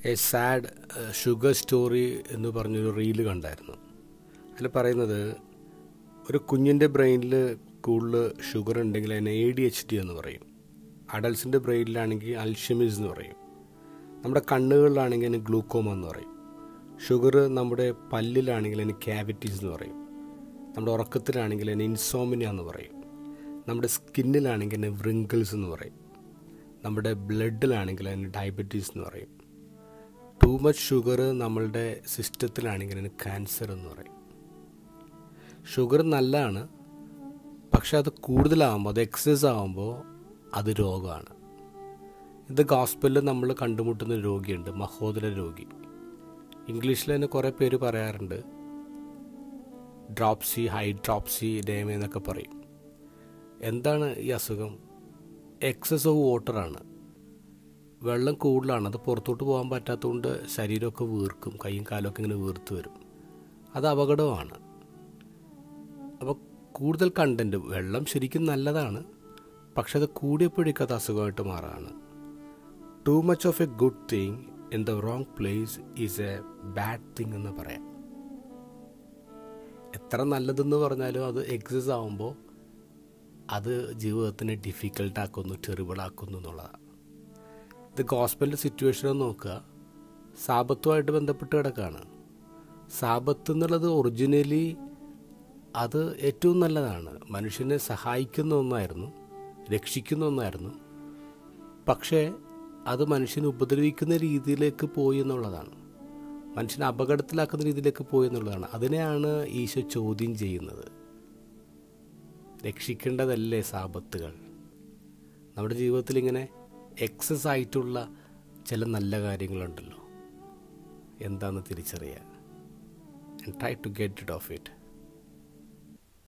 A sad sugar story എന്ന് പറഞ്ഞൊരു reel കണ്ടായിരുന്നു അതിൽ പറയുന്നത് ഒരു കുഞ്ഞിൻ്റെ ബ്രെയിനിൽ കൂടുതൽ ഷുഗർ ഉണ്ടെങ്കിൽ അതിനെ എ ഡി എച്ച് ഡി എന്ന് പറയും അഡൽസിൻ്റെ ബ്രെയിനിലാണെങ്കിൽ അൽഷമിസ് എന്ന് പറയും നമ്മുടെ കണ്ണുകളിലാണെങ്കിൽ അതിന് ഗ്ലൂക്കോമ എന്ന് പറയും ഷുഗർ നമ്മുടെ പല്ലിലാണെങ്കിൽ അതിന് ക്യാവിറ്റീസ് എന്ന് പറയും നമ്മുടെ ഉറക്കത്തിലാണെങ്കിൽ അതിന് ഇൻസോമിനിയ എന്ന് പറയും നമ്മുടെ സ്കിന്നിലാണെങ്കിൽ അതിന് വ്രിങ്കിൾസ് എന്ന് പറയും നമ്മുടെ ബ്ലഡിലാണെങ്കിൽ അതിന് ഡയബറ്റീസ് എന്ന് പറയും ടു മച്ച് ഷുഗർ നമ്മളുടെ സിസ്റ്റത്തിലാണെങ്കിൽ അതിന് ക്യാൻസർ എന്ന് പറയും ഷുഗർ നല്ലതാണ് പക്ഷെ അത് കൂടുതലാകുമ്പോൾ അത് എക്സസ് ആകുമ്പോൾ അത് രോഗമാണ് ഇത് ഗോസ്പലിൽ നമ്മൾ കണ്ടുമുട്ടുന്ന രോഗിയുണ്ട് മഹോദര രോഗി ഇംഗ്ലീഷിൽ തന്നെ കുറേ പേര് പറയാറുണ്ട് ഡ്രോപ്സി ഹൈഡ്രോപ്സി ഡേമ എന്നൊക്കെ പറയും എന്താണ് ഈ അസുഖം എക്സസ് ഓഫ് വാട്ടറാണ് വെള്ളം കൂടുതലാണ് അത് പുറത്തോട്ട് പോകാൻ പറ്റാത്തതുകൊണ്ട് ശരീരമൊക്കെ വീർക്കും കൈയും കാലമൊക്കെ ഇങ്ങനെ വീർത്ത് വരും അത് അപകടമാണ് അപ്പോൾ കൂടുതൽ കണ്ടൻറ്റ് വെള്ളം ശരിക്കും നല്ലതാണ് പക്ഷെ അത് കൂടിയപ്പോഴേക്കും അത് അസുഖമായിട്ട് മാറാണ് too much of a good thing in the wrong place is a bad thing എന്ന് പറയാം എത്ര നല്ലതെന്ന് പറഞ്ഞാലും അത് എക്സസ് ആകുമ്പോൾ അത് ജീവിതത്തിനെ ഡിഫിക്കൽട്ടാക്കുന്നു ടെറിബിളാക്കുന്നു എന്നുള്ളതാണ് ഇത് ഗോസ്പലിൻ്റെ സിറ്റുവേഷൻ നോക്കുക സാപത്തുമായിട്ട് ബന്ധപ്പെട്ട് കിടക്കുകയാണ് സാപത്ത് എന്നുള്ളത് ഒറിജിനലി അത് ഏറ്റവും നല്ലതാണ് മനുഷ്യനെ സഹായിക്കുന്ന ഒന്നായിരുന്നു രക്ഷിക്കുന്ന ഒന്നായിരുന്നു പക്ഷേ അത് മനുഷ്യനെ ഉപദ്രവിക്കുന്ന രീതിയിലേക്ക് പോയി എന്നുള്ളതാണ് മനുഷ്യനെ അപകടത്തിലാക്കുന്ന രീതിയിലേക്ക് പോയി എന്നുള്ളതാണ് അതിനെയാണ് ഈശോ ചോദ്യം ചെയ്യുന്നത് രക്ഷിക്കേണ്ടതല്ലേ സാപത്തുകൾ നമ്മുടെ ജീവിതത്തിൽ ഇങ്ങനെ എക്സസ് ആയിട്ടുള്ള ചില നല്ല കാര്യങ്ങളുണ്ടല്ലോ എന്താണെന്ന് തിരിച്ചറിയുക and try to get it off it